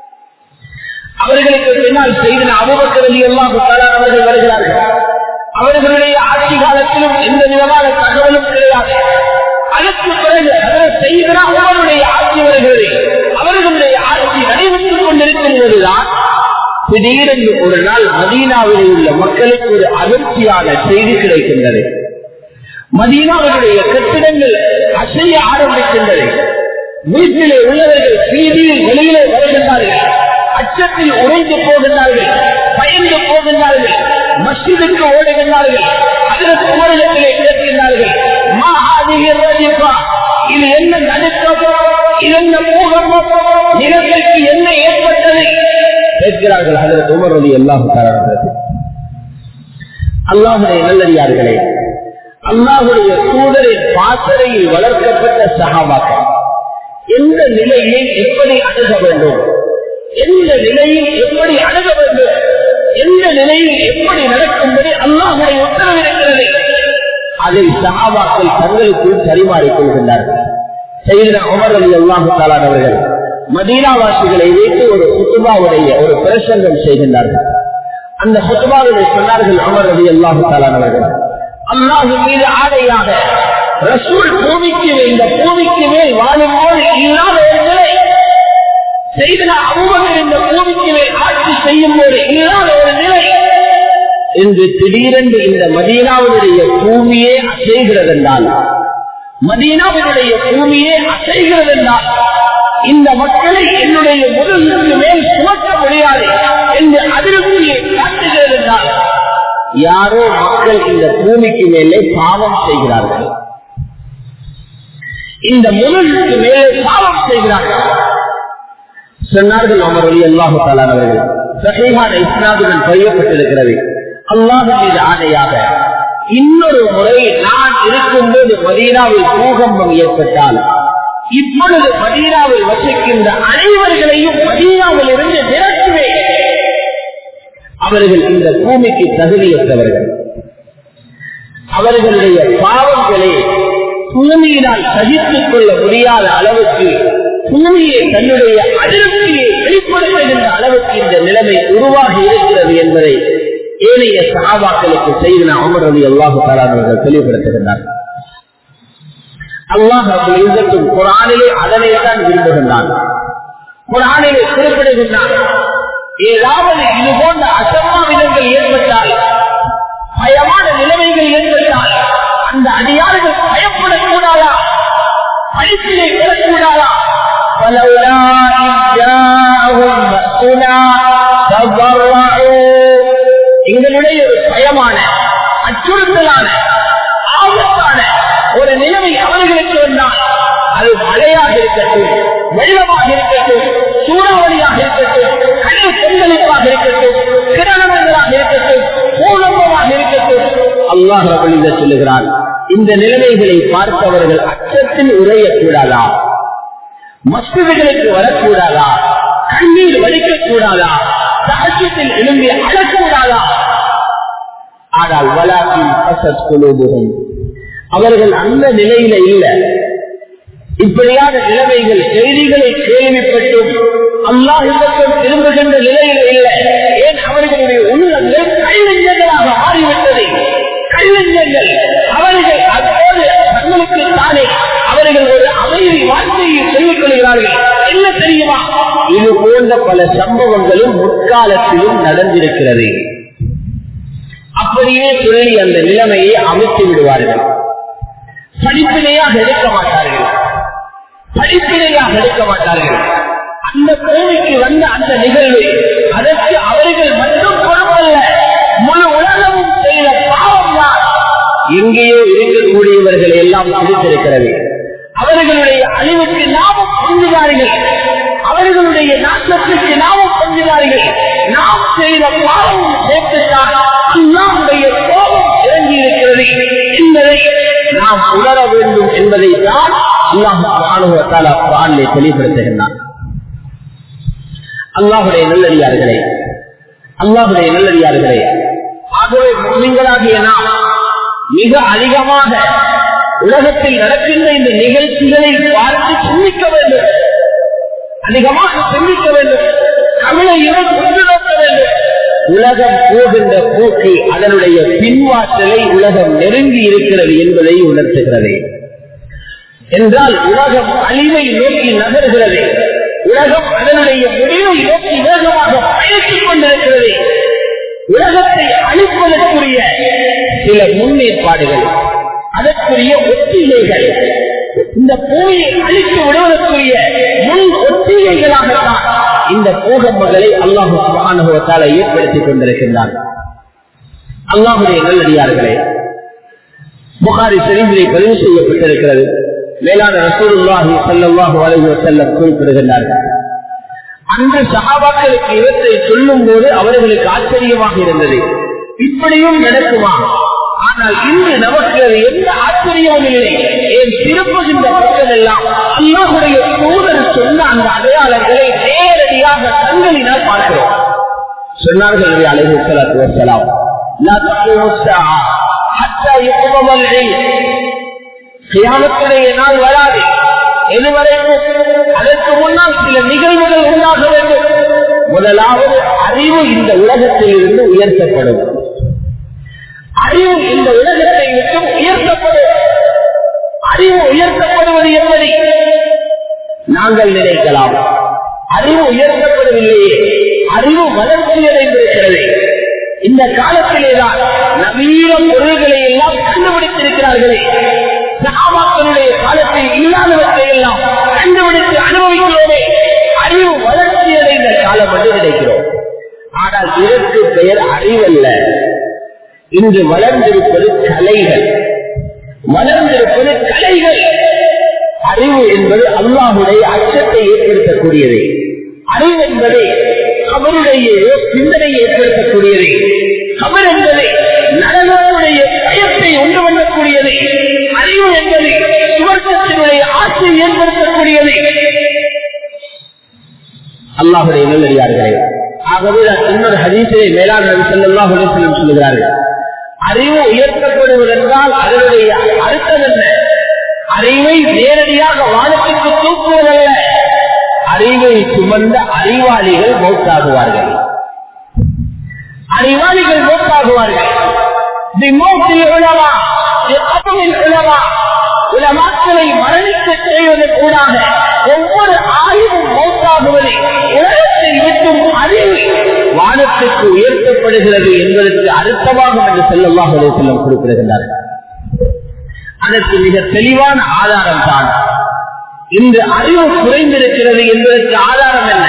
அவர்களுக்கு பின்னால் செய்த அபுபக்கரதி எல்லாம் அவர்கள் வருகிறார்கள் அவர்களுடைய ஆட்சி காலத்திலும் எந்த விதமான தகவலும் கிடையாது அதற்கு பிறகு அதற்கு செய்தனா அவருடைய ஆட்சி வருகிறது அவர்களுடைய ஆட்சி நடைபெற்றுக் கொண்டிருக்கும் போதுதான் திடீரென்று ஒரு நாள் மதீனாவில் உள்ள மக்களுக்கு ஒரு அதிர்ச்சியான செய்தி கிடைக்கின்றது மதீனாவுடைய கட்டிடங்கள் அசைய ஆரம்பிக்கின்றது வீட்டிலே உள்ளவர்கள் வீதியில் வெளியிலே வருகின்றார்கள் அச்சத்தில் உறைந்து போகின்றார்கள் பயந்து போகின்றார்கள் மஸ்ஜிதுக்கு ஓடுகின்றார்கள் அதற்கு உமரிடத்திலே கேட்கின்றார்கள் மா ஆதிகிறா இது என்ன நடுக்கம் இது என்ன பூகம்பம் நிலத்திற்கு என்ன ஏற்பட்டது கேட்கிறார்கள் அதற்கு உமரதி எல்லாம் தரது அல்லாஹுடைய நல்லடியார்களே அல்லாஹுடைய சூழலின் பாசறையில் வளர்க்கப்பட்ட சகாபாக்கள் எந்த நிலையை எப்படி அணுக வேண்டும் எந்த நிலையில் எப்படி அணுக வேண்டும் எந்த நிலையில் எப்படி நடக்கும்படி அல்லாஹுடைய உத்தரவு இருக்கிறது அதை சகாபாக்கள் தங்களுக்குள் பரிமாறிக் கொள்கின்றார்கள் செய்த உமர் அலி அல்லாஹு அவர்கள் மதீனாவாசிகளை வைத்து ஒரு சுத்துபாவுடைய ஒரு பிரசங்கம் செய்கின்றார்கள் அந்த சுத்துபாவிலே சொன்னார்கள் அமர் அலி அல்லாஹு அவர்கள் அல்லாஹு மீது ஆடையாக ரசூல் பூமிக்கு இந்த பூமிக்கு மேல் வாழும் போது இல்லாத ஒரு நிலை செய்தன அவ்வளவு இந்த பூமிக்கு மேல் ஆட்சி செய்யும் போது இல்லாத ஒரு நிலை என்று திடீரென்று இந்த மதீனாவுடைய பூமியே அசைகிறது என்றால் மதீனாவினுடைய பூமியே அசைகிறது என்றால் இந்த மக்களை என்னுடைய முதுகுக்கு மேல் சுமக்க முடியாது என்று அதிருப்தியை காட்டுகிறது என்றால் யாரோ மக்கள் இந்த பூமிக்கு மேலே பாவம் செய்கிறார்கள் இந்த முதுகுக்கு மேலே பாவம் செய்கிறார்கள் சொன்னார்கள் அமர் அலி அல்லாஹு அவர்கள் சகைகான இஸ்லாமுடன் பதியப்பட்டிருக்கிறது அல்லாஹு மீது ஆணையாக இன்னொரு முறை நான் இருக்கும்போது மதீனாவில் பூகம்பம் ஏற்பட்டால் இப்பொழுது மதீனாவில் வசிக்கின்ற அனைவர்களையும் மதீனாவில் இருந்து விரட்டுவேன் அவர்கள் இந்த பூமிக்கு தகுதியற்றவர்கள் அவர்களுடைய பாவங்களை பூமியினால் சகித்துக் கொள்ள முடியாத அளவுக்கு பூமியை தன்னுடைய அதிருப்தியை வெளிப்படுத்துகின்ற அளவுக்கு இந்த நிலைமை உருவாகி இருக்கிறது என்பதை ஏனைய சகாபாக்களுக்கு செய்த அமர் அலி அல்லாஹு அவர்கள் தெளிவுபடுத்துகின்றார் அல்லாஹ் எழுதட்டும் குரானிலே அதனை தான் விரும்புகின்றான் குரானிலே குறிப்பிடுகின்றான் ஏதாவது இது போன்ற அசம்மாவிதங்கள் ஏற்பட்டால் பயமான நிலைமைகள் ஏற்பட்டால் அந்த அடியார்கள் பயப்படக்கூடாதா பயத்திலே பெறக்கூடாதா فلولا إذ جاءهم بأسنا تضرعوا எங்களுடைய ஒரு பயமான அச்சுறுத்தலான ஆபத்தான ஒரு நிலைமை அவர்களுக்கு வந்தால் அது மழையாக இருக்கட்டும் வெள்ளமாக இருக்கட்டும் சூறாவளியாக இருக்கட்டும் கண்ணு கொந்தளிப்பாக இருக்கட்டும் கிரணங்களாக இருக்கட்டும் பூலம்பமாக இருக்கட்டும் அல்லாஹ் ரபுலித சொல்லுகிறான் இந்த நிலைமைகளை பார்ப்பவர்கள் அச்சத்தில் உரையக்கூடாதா மஸ்திகளுக்கு வரக்கூடாதா கண்ணீர் வலிக்கக்கூடாதா சாட்சியத்தில் எழும்பி அழக்கூடாதா ஆனால் வலாக்கின் பசத் குழுபுகும் அவர்கள் அந்த நிலையில இல்ல இப்படியான நிலைமைகள் செய்திகளை கேள்விப்பட்டும் அல்லாஹிடத்தில் திரும்புகின்ற நிலையில இல்லை ஏன் அவர்களுடைய உள்ளங்கள் கல்லஞ்சங்களாக மாறிவிட்டது கல்லஞ்சங்கள் அவர்கள் அப்போது தங்களுக்கு தானே அவர்கள் ஒரு அமைதி வார்த்தையை சொல்லிக் கொள்கிறார்கள் என்ன தெரியுமா இது போன்ற பல சம்பவங்களும் முற்காலத்திலும் நடந்திருக்கிறது அப்படியே சொல்லி அந்த நிலைமையை அமைத்து விடுவார்கள் படிப்பினையாக எடுக்க மாட்டார்கள் படிப்பினையாக எடுக்க மாட்டார்கள் அந்த கோவிக்கு வந்த அந்த நிகழ்வு அதற்கு அவர்கள் மட்டும் பொறுப்பல்ல முழு உலகமும் செய்த பாவம் தான் எங்கேயோ இருக்கக்கூடியவர்கள் எல்லாம் பிடித்திருக்கிறது அவர்களுடைய அழிவுக்கு நாமும் பங்குதார்கள் அவர்களுடைய நாட்டத்திற்கு நாமும் பங்குதார்கள் நாம் செய்த பாவம் சேர்த்துத்தான் அல்லாவுடைய கோபம் இறங்கி இருக்கிறது என்பதை நாம் உணர வேண்டும் என்பதை தான் அல்லாஹாலே தெளிவுபடுத்துகின்றான் அல்லாஹுடைய நல்லடியார்களே அல்லாஹுடைய நல்லடியார்களே ஆகவே முஸ்லிம்களாகிய நாம் மிக அதிகமாக உலகத்தில் நடக்கின்ற இந்த நிகழ்ச்சிகளை பார்த்து சிந்திக்க வேண்டும் அதிகமாக சிந்திக்க வேண்டும் தமிழையும் கொண்டு நோக்க வேண்டும் உலகம் போகின்ற போக்கு அதனுடைய பின்வாற்றலை உலகம் நெருங்கி இருக்கிறது என்பதை உணர்த்துகிறது என்றால் உலகம் அழிவை நோக்கி நகர்கிறது உலகம் அதனுடைய முடிவை நோக்கி வேகமாக பயணித்துக் கொண்டிருக்கிறது உலகத்தை அழிப்பதற்குரிய சில முன்னேற்பாடுகள் அதற்குரிய ஒத்திகைகள் இந்த பூமியை அழித்து விடுவதற்குரிய முன் ஒத்திகைகளாகத்தான் இந்த பூகம்பங்களை அல்லாஹு சுபானுபவத்தால் ஏற்படுத்திக் கொண்டிருக்கின்றார் அல்லாஹுடைய நல்லடியார்களே புகாரி செறிவிலே பதிவு செய்யப்பட்டிருக்கிறது மேலான ரசூலுல்லாஹி சல்லாஹு அலைஹி செல்லம் குறிப்பிடுகின்றார்கள் அந்த சகாபாக்களுக்கு இவற்றை சொல்லும் போது அவர்களுக்கு ஆச்சரியமாக இருந்தது இப்படியும் நடக்குமா ஆனா ஆனால் இன்று நமக்கு அது எந்த ஆச்சரியமும் இல்லை ஏன் திருப்புகின்ற பக்கம் எல்லாம் அல்லாஹுடைய தூதர் சொன்ன அந்த அடையாளங்களை நேரடியாக கண்களினால் பார்க்கிறோம் சொன்னார்கள் அலைஹி ஸலாத்து வஸலாம் லா தقوم الساعه حتى يقبض العلم கியாமத்துடைய நாள் வராது எதுவரைக்கும் அதற்கு முன்னால் சில நிகழ்வுகள் உண்டாக வேண்டும் முதலாவது அறிவு இந்த உலகத்தில் இருந்து உயர்த்தப்படும் அறிவு இந்த உலகத்தை விட்டு உயர்த்தப்படும் அறிவு உயர்த்தப்படுவது எப்படி நாங்கள் நினைக்கலாம் அறிவு உயர்த்தப்படவில்லையே அறிவு வளர்ச்சி அடைந்திருக்கிறது இந்த காலத்திலேதான் நவீன பொருள்களை எல்லாம் கண்டுபிடித்திருக்கிறார்களே சகாபாக்களுடைய காலத்தில் இல்லாதவற்றை எல்லாம் கண்டுபிடித்து அனுபவிக்கிறோமே அறிவு வளர்ச்சி அடைந்த காலம் என்று நினைக்கிறோம் ஆனால் இதற்கு பெயர் அறிவல்ல இன்று வளர்ந்திருப்பது கலைகள் வளர்ந்திருப்பது கலைகள் அறிவு என்பது அல்லாஹுடைய அச்சத்தை ஏற்படுத்தக்கூடியது அறிவு என்பது அவருடைய சிந்தனையை ஏற்படுத்தக்கூடியது அவர் என்பது நடனத்துடைய பயத்தை உண்டு பண்ணக்கூடியது அறிவு என்பது சுவர்க்கத்தினுடைய ஆட்சியை ஏற்படுத்தக்கூடியது அல்லாஹுடைய நல்லடியார்களே ஆகவே இன்னொரு ஹதீசிலே மேலாண் நபி ஸல்லல்லாஹு அலைஹி வஸல்லம் சொல்கிறார்கள் அறிவு உயர்த்தப்படுவதென்றால் அதனுடைய அர்த்தம் என்ன அறிவை நேரடியாக வானத்திற்கு தூக்குவதல்ல அறிவை சுமந்த அறிவாளிகள் மௌத்தாகுவார்கள் அறிவாளிகள் மௌத்தாகுவார்கள் உலமாக்களை மரணிக்க செய்வதற்கூடாக ஒவ்வொரு ஆய்வும் மௌத்தாகுவதை உலகத்தை விட்டும் அறிவு வானத்திற்கு உயர்த்தப்படுகிறது என்பதற்கு அர்த்தமாகும் என்று செல்லமாக செல்லம் குறிப்பிடுகின்றார்கள் அதற்கு மிக தெளிவான ஆதாரம் தான் இன்று அறிவு குறைந்திருக்கிறது என்பதற்கு ஆதாரம் என்ன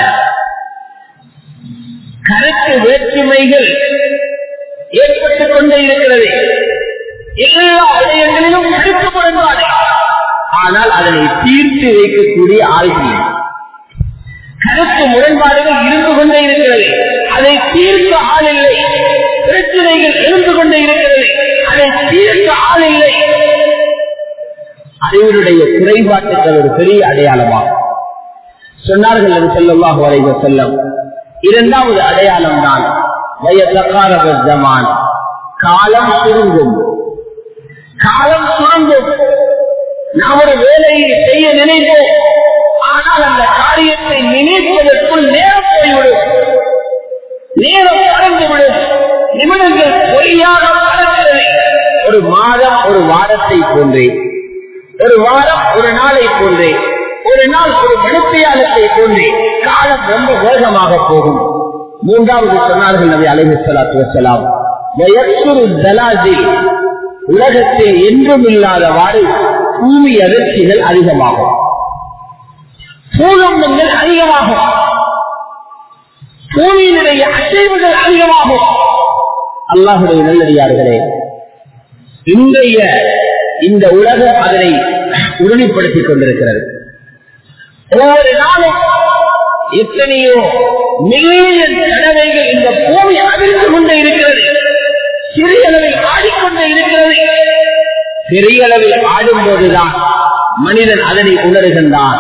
கருத்து வேற்றுமைகள் ஏற்பட்டுக் கொண்டே இருக்கிறது எல்லா விடயங்களிலும் கருத்து முரண்பாடு ஆனால் அதனை தீர்த்து வைக்கக்கூடிய ஆய்வு கருத்து முரண்பாடுகள் இருந்து கொண்டே இருக்கிறது அதை தீர்க்க ஆள் இல்லை பிரச்சனைகள் இருந்து கொண்டே இருக்கிறது அதை தீர்க்க ஆள் இல்லை அறிவனுடைய குறைபாட்டுகள் ஒரு பெரிய அடையாளமாகும் சொன்னார்கள் என்று செல்லமாக வரைக செல்லம் இரண்டாவது அடையாளம் தான் வயசக்காரமான் காலம் சுருங்கும் காலம் சுருங்கும் நாம் ஒரு வேலையை செய்ய நினைப்போம் ஆனால் அந்த காரியத்தை நினைப்பதற்குள் நேரம் போய்விடும் நேரம் கடந்துவிடும் நிமிடங்கள் பொய்யாக பறக்கிறது ஒரு மாதம் ஒரு வாரத்தை போன்றே ஒரு வாரம் ஒரு நாளை போன்றே ஒரு நாள் ஒரு மனுப்பியாளத்தை போன்றே காலம் ரொம்ப வேகமாக போகும் மூன்றாவது சொன்னார்கள் நபி அலைஹி ஸலாத்து வஸலாம் வயசுரு தலாஜில் உலகத்தில் என்றும் இல்லாதவாறு பூமி அதிர்ச்சிகள் அதிகமாகும் பூகம்பங்கள் அதிகமாகும் பூமியினுடைய அசைவுகள் அதிகமாகும் அல்லாஹுடைய நல்லடியார்களே இன்றைய இந்த உலகம் அதனை உறுதிப்படுத்திக் கொண்டிருக்கிறது ஒவ்வொரு நாளும் எத்தனையோ மில்லியன் தடவைகள் இந்த பூமி அதிர்ந்து கொண்டே இருக்கிறது சிறிய அளவில் ஆடிக்கொண்டே இருக்கிறது பெரிய அளவில் ஆடும் போதுதான் மனிதன் அதனை உணர்கின்றான்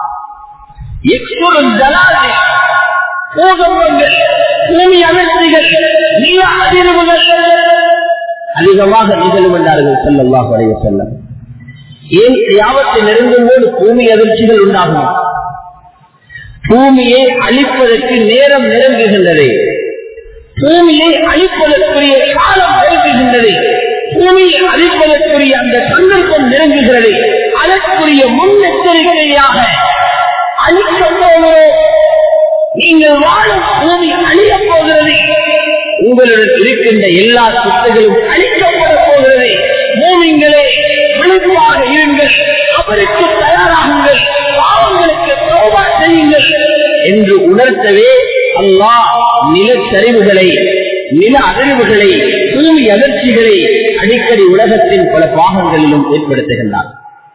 பூகம்பங்கள் பூமி அதிர்ச்சிகள் நில அதிர்வுகள் அதிகமாக நிகழும் என்றார்கள் செல்லவாக வரைய செல்லம் ஏன் யாவத்தை நெருங்கும் போது பூமி அதிர்ச்சிகள் உண்டாகும் பூமியை அழிப்பதற்கு நேரம் நெருங்குகின்றது பூமியை அழிப்பதற்குரிய காலம் நெருங்குகின்றது பூமியை அழிப்பதற்குரிய அந்த சந்தர்ப்பம் நெருங்குகிறது அதற்குரிய முன்னெச்சரிக்கையாக அழிக்க போகிறோம் நீங்கள் வாழும் பூமி அழியப் போகிறது உங்களுடன் இருக்கின்ற எல்லா சொத்துகளும் அழிக்கப்பட போகிறது பூமிங்களே விழிப்பாக இருங்கள் அவருக்கு தயாராகுங்கள் பாவங்களுக்கு தோபா செய்யுங்கள் என்று உணர்த்தவே அல்லாஹ் நிலச்சரிவுகளை நில அதிர்வுகளை பூமி அதிர்ச்சிகளை அடிக்கடி உலகத்தின் பல பாகங்களிலும் ஏற்படுத்துகின்றார்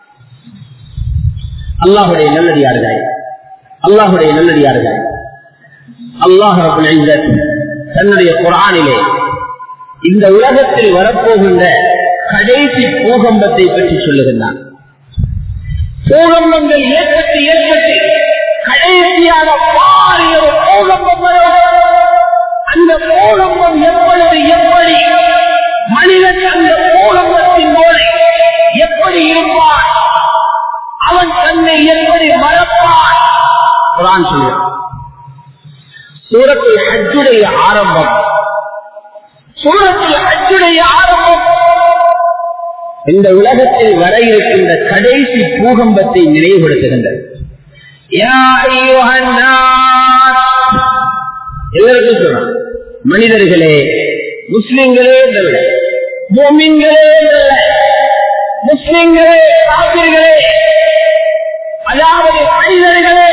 அல்லாஹுடைய நல்லடியார்களே அல்லாஹுடைய நல்லடியார்களே அல்லாஹ் தன்னுடைய குரானிலே இந்த உலகத்தில் வரப்போகின்ற கடைசி பூகம்பத்தை பற்றி சொல்லுகின்றான் பூகம்பங்கள் ஏற்பட்டு ஏற்பட்டு கடைசியான பாரிய ஒரு பூகம்பம் வரும். அந்த பூகம்பம் எப்பொழுது எப்படி மனிதன் அந்த பூகம்பத்தின் போது எப்படி இருப்பான் அவன் தன்னை எப்படி மறப்பான் குரான் சொல்லுவான் சூரத்தில் ஹஜ்ஜுடைய ஆரம்பம் சூரத்தில் ஹஜ்ஜுடைய ஆரம்பம் இந்த உலகத்தில் வர இருக்கின்ற கடைசி பூகம்பத்தை நினைவுபடுத்துகின்றது யா அய்யுஹன் நாஸ். எல்லாருக்கும் சொல்றான் மனிதர்களே முஸ்லிம்களே என்றல்ல மோமின்களே என்றல்ல முஸ்லிம்களே காவிர்களே அதாவது மனிதர்களே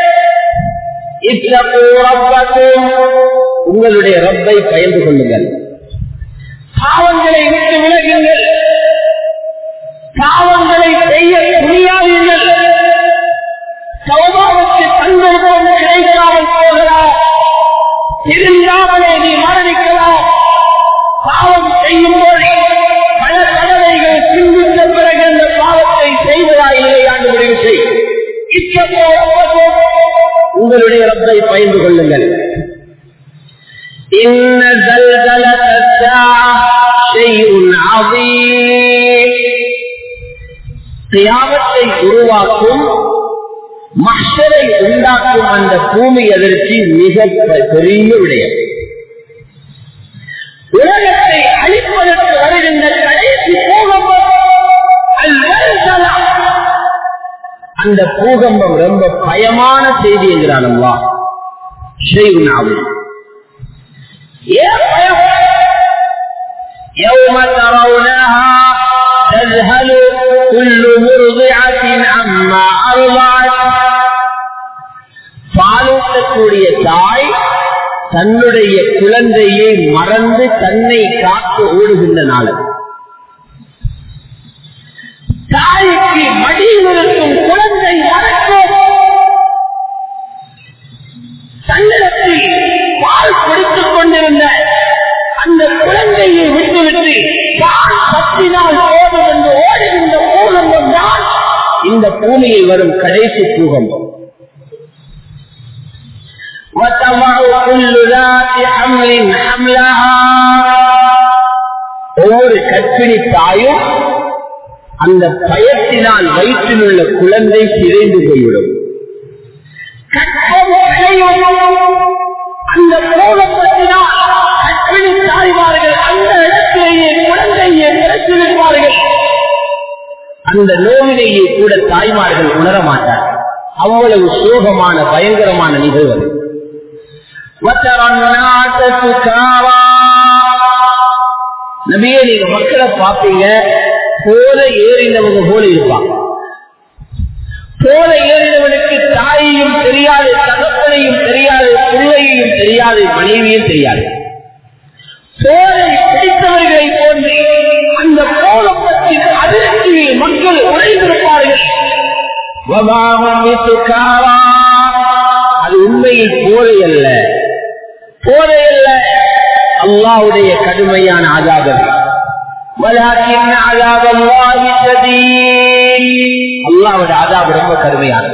இத்தகு ரப்பக்கும் உங்களுடைய ரப்பை பயந்து கொள்ளுங்கள் பாவங்களை விட்டு விலகுங்கள் பாவங்களை செய்ய முடியாதீர்கள் சௌபாவுக்கு சந்தர்ப்பம் கிடைக்காமல் போகலாம் இருந்தாமலே நீ மரணிக்கலாம் பாவம் செய்யும் போது பல தடவைகள் சிந்தித்த பிறகு அந்த பாவத்தை செய்வதா இல்லையாண்டு முடிவு செய் இத்தகைய ரப்பக்கும் உங்களுடைய ரப்பை பயந்து கொள்ளுங்கள் إن زلزلة الساعة شيء عظيم கியாமத்தை உருவாக்கும் மஷரை உண்டாக்கும் அந்த பூமி அதிர்ச்சி மிக பெரிய விடயம் உலகத்தை அழிப்பதற்கு வருகின்ற கடைசி பூகம்பம் அல்-ஜல்சலா. அந்த பூகம்பம் ரொம்ப பயமான செய்தி என்கிறான் அல்லா ஷெய்வுனாவும் ஏன் பயம் يوم ترونها تذهل كل مرضعة عما أرضعت பாலூட்டக்கூடிய தாய் தன்னுடைய குழந்தையை மறந்து தன்னை காத்து ஓடுகின்ற நாள் தாய்க்கு மடியில் இருக்கும் குழந்தை மறக்கும் தன்னிடத்தில் பால் கொடுத்துக் கொண்டிருந்த அந்த குழந்தையை விட்டுவிட்டு தான் சத்தினால் போதும் என்று ஓடுகின்ற பூகம்பம் தான் இந்த பூமியில் வரும் கடைசி பூகம்பம் وتضع كل ذات حمل حملها ஒவ்வொரு கற்பிணி தாயும் அந்த பயத்தினால் வயிற்றில் உள்ள குழந்தை சிதைந்து போய்விடும் கற்பம் களையும் அந்த பூகம்பத்தினால் கற்பிணி தாய்மார்கள் அந்த இடத்திலேயே குழந்தையை பிறத்திருப்பார்கள் அந்த நோவினையை கூட தாய்மார்கள் உணர மாட்டார்கள் அவ்வளவு சோகமான பயங்கரமான நிகழ்வு அது. وَتَرَى النَّاسَ سُكَارَى நபியே நீங்க மக்களை பார்ப்பீங்க போல ஏறினவங்க போல இருப்பாங்க போல ஏறினவனுக்கு தாயையும் தெரியாது தகப்பனையும் தெரியாது பிள்ளையையும் தெரியாது மனைவியும் தெரியாது போரை பிடித்தவர்களை போன்று அந்த போலப்பத்தின் அதிர்ச்சியில் மக்கள் உழைந்திருப்பார்கள் வபாகம் சுகாரா. அது உண்மையில் போரை அல்ல போரை அல்ல அல்லாவுடைய கடுமையான ஆதாபம் ولكن عذاب الله شديد அல்லாஹ்வுடைய ஆதாபம் ரொம்ப கடுமையானது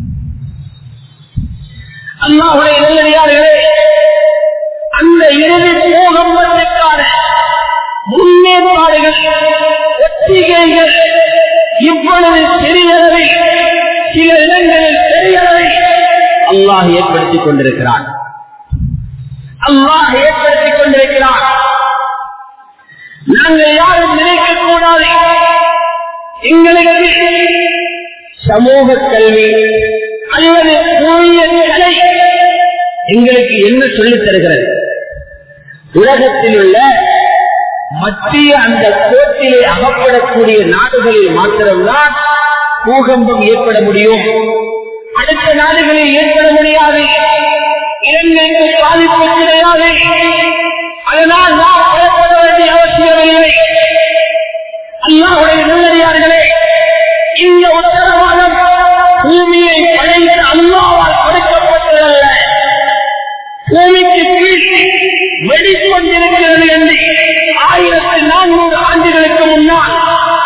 அல்லாஹ்வுடைய நல்லடியார்களே அந்த இறுதி பூகம்பத்திற்கான முன்னேற்பாடுகள் ஒத்திகைகள் இவ்வளவு பெரியளவை சில இடங்களில் பெரியளவை அல்லாஹ் ஏற்படுத்திக் கொண்டிருக்கிறான் அல்லாஹ் ஏற்படுத்திக் கொண்டிருக்கிறான் நாங்கள் யாரும் நினைக்க கூடாது எங்களுக்கு சமூக கல்வி அல்லது தூய கலை எங்களுக்கு என்ன சொல்லித் தருகிறது உலகத்தில் உள்ள மத்திய அந்த கோட்டிலே அகப்படக்கூடிய நாடுகளில் மாத்திரம்தான் பூகம்பம் ஏற்பட முடியும் அடுத்த நாடுகளில் ஏற்பட முடியாது இலங்கைக்கு பாதிப்பு கிடையாது அதனால் நாம் பயப்பட வேண்டிய அவசியமில்லை அல்லாஹுடைய நல்லடியார்களே இந்த உத்தரவாதம் பூமியை படைத்த அல்லாவால் கொடுக்கப்பட்டதல்ல பூமிக்கு கீழ் வெடிக்கொண்டிருக்கிறது என்று ஆயிரத்தி நானூறு ஆண்டுகளுக்கு முன்னால்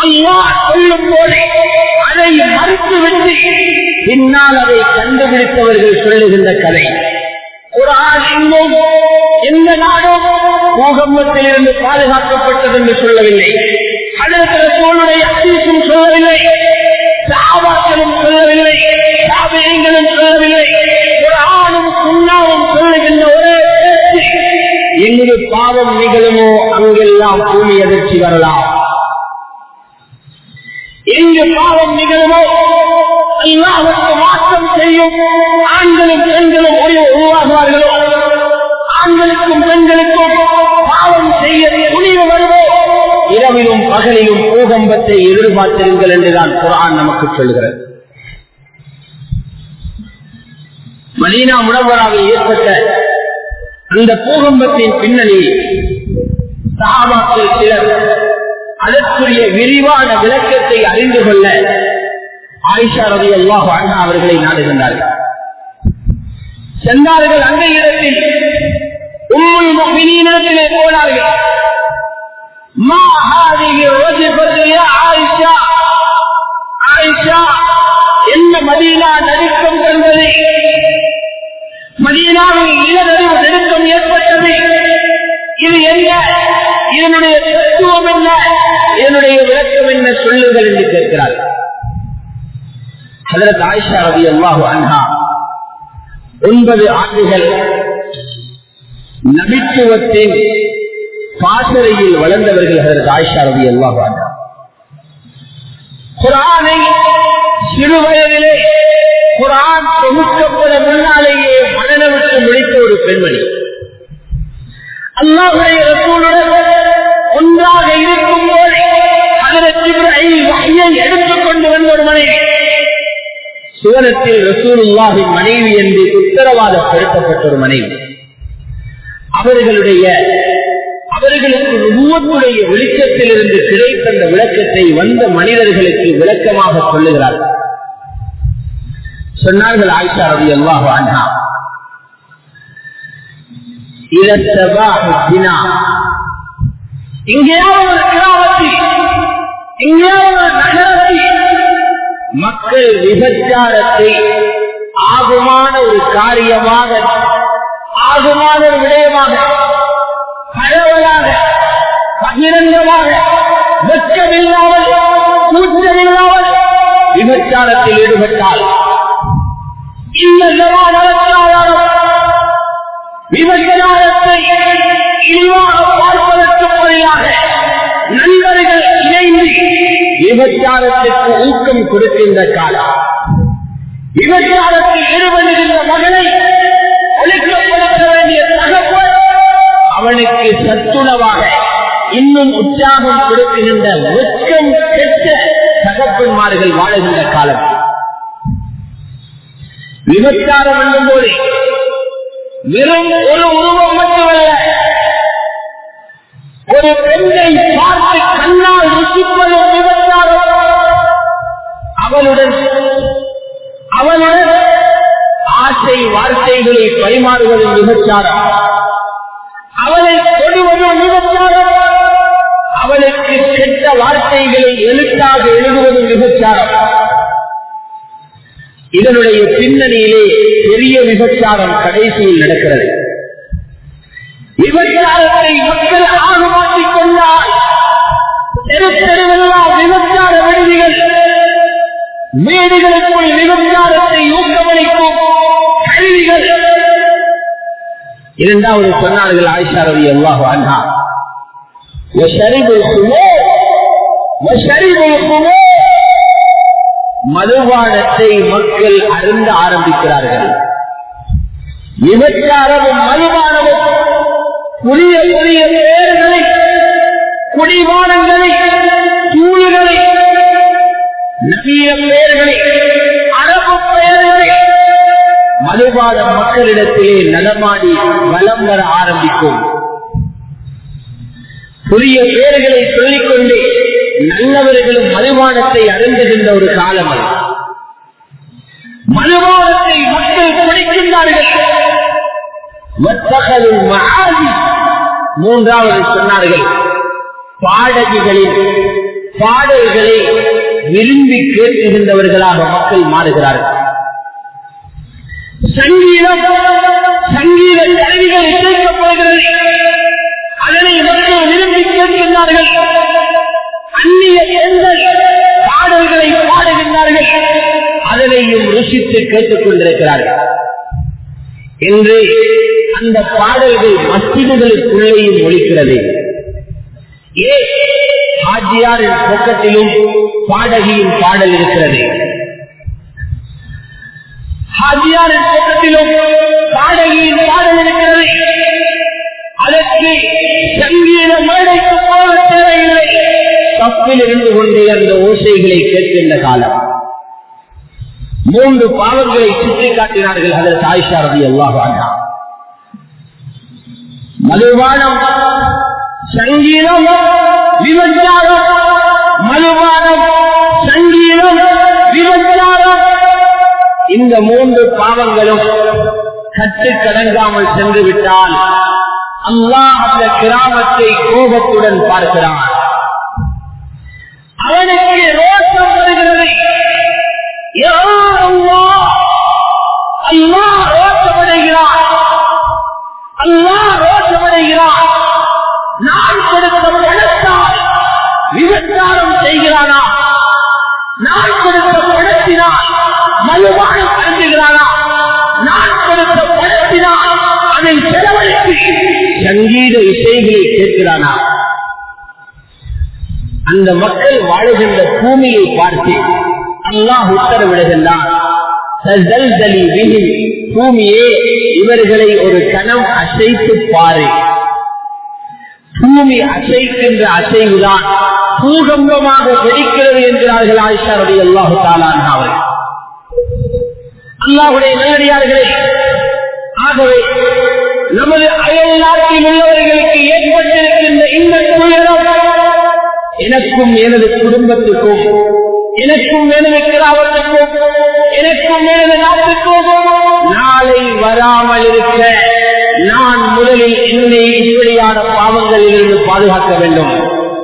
அல்லாஹ் சொல்லும் போது அதை மறுத்துவிட்டு பின்னால் அதை கண்டுபிடித்தவர்கள் சொல்லுகின்ற கதை குரான் எங்கும் எந்த நாடும் பூகம்பத்தில் இருந்து பாதுகாக்கப்பட்டது என்று சொல்லவில்லை அதற்கு சூழ்நிலை அசீசும் சொல்லவில்லை சாபாக்களும் சொல்லவில்லை சாபியங்களும் சொல்லவில்லை குரானும் சுண்ணாவும் சொல்லுகின்ற ஒரே பேச்சு எங்கு பாவம் நிகழுமோ அங்கெல்லாம் பூமி அதிர்ச்சி வரலாம் எங்கு பாவம் நிகழுமோ அல்லாஹுக்கு மாற்றம் செய்யும் ஆண்களும் பெண்களும் ஒரு உருவாகுவார்களோ ஆண்களுக்கும் பெண்களுக்கும் பாவம் செய்ய துணிவு வருவோ இரவிலும் பகலிலும் பூகம்பத்தை எதிர்பார்த்திருங்கள் என்றுதான் குரான் நமக்கு சொல்கிறது மதீனா முனவராவில் ஏற்பட்ட அந்த பூகம்பத்தின் பின்னணி சகாபாக்கள் சிலர் அதற்குரிய விரிவான விளக்கத்தை அறிந்து கொள்ள ஆயிஷா ரவி அல்லாஹ் அண்ணா அவர்களை நாடுகின்றார்கள் சென்றார்கள் அந்த இடத்தில் உம்முல் முஃமினீனிடத்திலே போனார்கள் மா ஹாதிஹி வஜிபத்து யா ஆயிஷா ஆயிஷா என்ன மதீனா நடுக்கம் கண்டது மதீனாவில் நிலநடுவு நெருக்கம் ஏற்பட்டது இது என்ன இதனுடைய தத்துவம் என்ன இதனுடைய விளக்கம் என்ன சொல்லுங்கள் என்று கேட்கிறார் அதற்கு ஆயிஷா ரவி அல்லாஹு அன்ஹா ஒன்பது ஆண்டுகள் நபித்துவத்தின் பாசறையில் வளர்ந்தவர்கள் அதற்கு ஆயிஷா ரவி அல்லாஹு அன்ஹா குரானை சிறு வயதிலே குரான் தொகுக்கப்பட முன்னாலேயே மனநவிட்டு முடித்த ஒரு பெண்மணி அல்லாஹுடைய ரசூலுடன் ஒன்றாக இருக்கும் போது அதற்கு வகையை எடுத்துக்கொண்டு வந்த ஒரு மனைவி சுவனத்தில் ரசூலுல்லாஹின் மனைவி என்று உத்தரவாதப்படுத்தப்பட்ட ஒரு மனைவி அவர்களுடைய அவர்களுக்கு உருவத்துடைய வெளிச்சத்திலிருந்து கிடைத்த அந்த விளக்கத்தை வந்த மனிதர்களுக்கு விளக்கமாக சொல்லுகிறார்கள் சொன்னார்கள் ஆயிஷா ரவி அல்லாஹு அண்ணா எங்கேயாவது ஒரு கிராமத்தில் எங்கேயாவது ஒரு நகரத்தில் மக்கள் விபச்சாரத்தை ஆகுமான ஒரு காரியமாக ஆகுமான ஒரு விடயமாக பரவலாக பகிரங்கமாக வெட்கமில்லாமல் கூச்சமில்லாமல் விபச்சாரத்தில் ஈடுபட்டால் இந்த விபச்சாரத்தை இழிவாக பார்ப்பதற்கு முறையாக நண்பர்கள் இணைந்து விபச்சாரத்திற்கு ஊக்கம் கொடுக்கின்ற காலம் விபச்சாரத்தில் ஈடுபடுகின்ற மகனை ஒழிக்கப்படுத்த வேண்டிய தகவல் அவனுக்கு சத்துணவாக இன்னும் உற்சாகம் கொடுக்கின்ற வெட்கம் பெற்ற தகப்பன்மார்கள் வாழுகின்ற காலம் விபச்சாரம் என்னும் போது வெறும் ஒரு உருவம் மட்டுமல்ல ஒரு பெண்ணை பார்த்து கண்ணால் ருசிப்பதும் விபச்சாரம் அவளுடன் அவளுடன் ஆசை வார்த்தைகளை பரிமாறுவதும் விபச்சாரம் அவளை தொடுவதும் விபச்சாரம் அவளுக்கு கெட்ட வார்த்தைகளை எழுத்தாக எழுதுவதும் விபச்சாரம் இதனுடைய பின்னணியிலே பெரிய விபச்சாரம் கடைசியில் நடக்கிறது விபச்சாரத்தை மக்கள் ஆகமாற்றிக் கொண்டால் தெரு தெருவெல்லாம் விபச்சார விடுதிகள் வீடுகளுக்குள் விபச்சாரத்தை ஊக்கமளிக்கும் கல்விகள் இரண்டாவது சொன்னார்கள் ஆயிஷா ரவி அல்லாஹு அண்ணா மதுபானத்தை மக்கள் அருந்த ஆரம்பிக்கிறார்கள் விபச்சாரமும் மதுபானமும் புதிய புதிய பெயர்களை குடிவானங்களை தூள்களை நவீன பெயர்களை அரபு பெயர்களை மதுபான மக்களிடத்திலே நடமாடி வலம் வர ஆரம்பிக்கும் புதிய பெயர்களை சொல்லிக்கொண்டு நல்லவர்களும் மதுபானத்தை அருந்துகின்ற ஒரு காலம் அது மதுபானத்தை மக்கள் குடிக்கின்றார்கள் மூன்றாவது சொன்னார்கள் பாடகிகளில் பாடல்களை விரும்பி கேட்கின்றவர்களாக மக்கள் மாறுகிறார்கள் சங்கீதம் சங்கீத கருவிகள் இசைக்கப்படுகிறது அதனை இவர்கள் விரும்பி கேட்கின்றார்கள் அந்நிய பெண்கள் பாடல்களை பாடுகின்றார்கள் அதனையும் ருசித்து கேட்டுக் கொண்டிருக்கிறார்கள் என்று அந்த பாடல்கள் மஸ்திதுகளுக்குள்ளேயும் ஒழிக்கிறது ஏ ஆஜியாரின் பக்கத்திலும் பாடகியின் பாடல் இருக்கிறது ஹாஜியாரின் பக்கத்திலும் பாடகியின் பாடல் இருக்கிறது அதற்கு சங்கீத மேடைக்கு போக தேவையில்லை தப்பில் இருந்து கொண்டே அந்த ஓசைகளை கேட்கின்ற காலம் மூன்று பாவங்களை சுட்டி காட்டினார்கள் அதற்கு ஆயிஷா ரவி அல்லாஹ் மதுபானம் சங்கீதம் விபச்சாரம் மதுபானம் சங்கீதம் விபச்சாரம் இந்த மூன்று பாவங்களும் கட்டுக்கடங்காமல் சென்று விட்டால் அல்லாஹ் அந்த கிராமத்தை கோபத்துடன் பார்க்கிறான் அவனுக்கு ரோஷம் வருகிறது யா அல்லாஹ், அல்லாஹ் ரோஷமடைகிறான் அல்லாஹ் ரோஷமடைகிறான் நான் கொடுத்த பணத்தால் விபச்சாரம் செய்கிறானா நான் கொடுத்த பணத்தினால் மதுபானம் அருந்துகிறானா நான் கொடுத்த பணத்தினால் அதை செலவழித்து சங்கீத இசைகளை கேட்கிறானா அந்த மக்கள் வாழுகின்ற பூமியை பார்த்து அல்லாஹ் உத்தரவிடுகின்றான் தஸல்தலி பிஹிம். பூமியே இவர்களை ஒரு கணம் அசைத்து பாரு பூமி அசைக்கின்ற அசைவுதான் பூகம்பமாக வெடிக்கிறது என்கிறார்கள் ஆயிஷா ரவி அல்லாஹு தாலான் அவர்கள் அல்லாஹுடைய நேரடியார்களே ஆகவே நமது அயல் நாட்டில் உள்ளவர்களுக்கு ஏற்பட்டிருக்கின்ற இந்த துயரம் எனக்கும் எனது குடும்பத்துக்கும் எனக்கும் எனது கிராமத்துக்கும் எனக்கும் எனது நாட்டுக்கும் நாளை வராமல் இருக்க நான் முதலில் என்னை இப்படியான பாவங்களில் இருந்து பாதுகாக்க வேண்டும்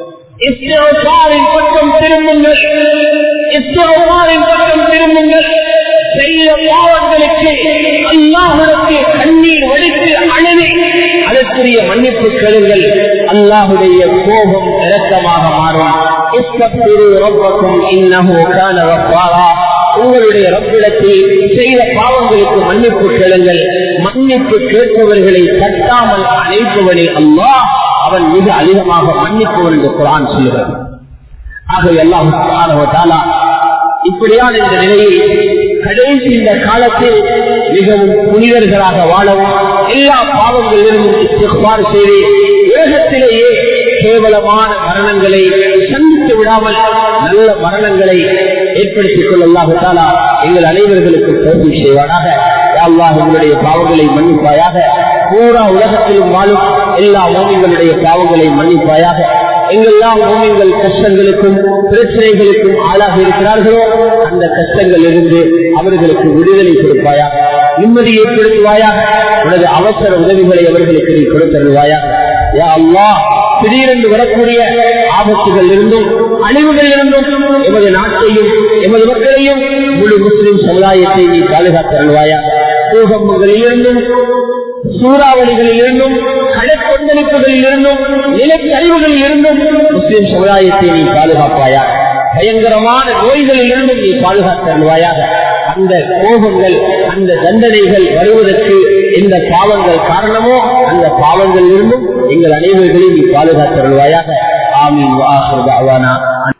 இஸ்ரோசாரின் பக்கம் திரும்புங்கள் இஸ்ரோசாரின் பக்கம் திரும்புங்கள் செய்த பாவங்களுக்கு அல்லாஹுடத்து கண்ணீர் வடித்து அழுது அதற்குரிய மன்னிப்பு கருங்கள் அல்லாஹுடைய கோபம் இரக்கமாக மாறும் இஸ்தக்பிரு ரப்பக்கும் இன்னஹு கான கஃபாரா. உங்களுடைய ரப்பிடத்தில் செய்த பாவங்களுக்கு மன்னிப்பு கேளுங்கள் மன்னிப்பு கேட்பவர்களை தட்டாமல் அழைப்பவனே அல்லாஹ் அவன் மிக அதிகமாக மன்னிப்பவன் என்று குரான் சொல்லுகிறது ஆகவே அல்லாஹு சுப்ஹானஹு வ தஆலா இப்படியான இந்த நிலையில் கடைசி இந்த காலத்தில் மிகவும் புனிதர்களாக வாழவும் எல்லா பாவங்களிலிருந்தும் இஸ்திக்பார் செய்து உலகத்திலேயே கேவலமான மரணங்களை சந்தித்து விடாமல் நல்ல மரணங்களை ஏற்படுத்திக் கொள்ள அல்லாஹு தஆலா எங்கள் அனைவர்களுக்கு தோல்வி செய்வானாக யா அல்லாஹ் எங்களுடைய பாவங்களை மன்னிப்பாயாக பூரா உலகத்திலும் வாழும் எல்லா மோமிகளுடைய பாவங்களை மன்னிப்பாயாக எங்கெல்லாம் மோமிகள் கஷ்டங்களுக்கும் பிரச்சனைகளுக்கும் ஆளாக இருக்கிறார்களோ அந்த கஷ்டங்கள் இருந்து அவர்களுக்கு விடுதலை கொடுப்பாயாக நிம்மதி ஏற்படுத்துவாயாக உனது அவசர உதவிகளை அவர்களுக்கு நீ கொடுத்தருவாயாக யா அல்லாஹ் திடீரென்று வரக்கூடிய ஆபத்துகள் இருந்தும் அழிவுகள் இருந்தும் எமது நாட்டையும் எமது மக்களையும் முழு முஸ்லிம் சமுதாயத்தை நீ பாதுகாத்தருள்வாயா பூகம்பங்களில் இருந்தும் சூறாவளிகளில் இருந்தும் கடற்கொந்தளிப்புகளில் இருந்தும் நிலச்சரிவுகளில் இருந்தும் முஸ்லிம் சமுதாயத்தை நீ பாதுகாப்பாயா பயங்கரமான நோய்களில் இருந்தும் நீ பாதுகாத்தருள்வாயாக அந்த கோபங்கள் அந்த தண்டனைகள் வருவதற்கு எந்த பாவங்கள் காரணமோ அந்த பாவங்கள் இருந்தும் எங்கள் அனைவர்களையும் நீ பாதுகாத்தருள்வாயாக ஆமீன் வாஹர் தாவானா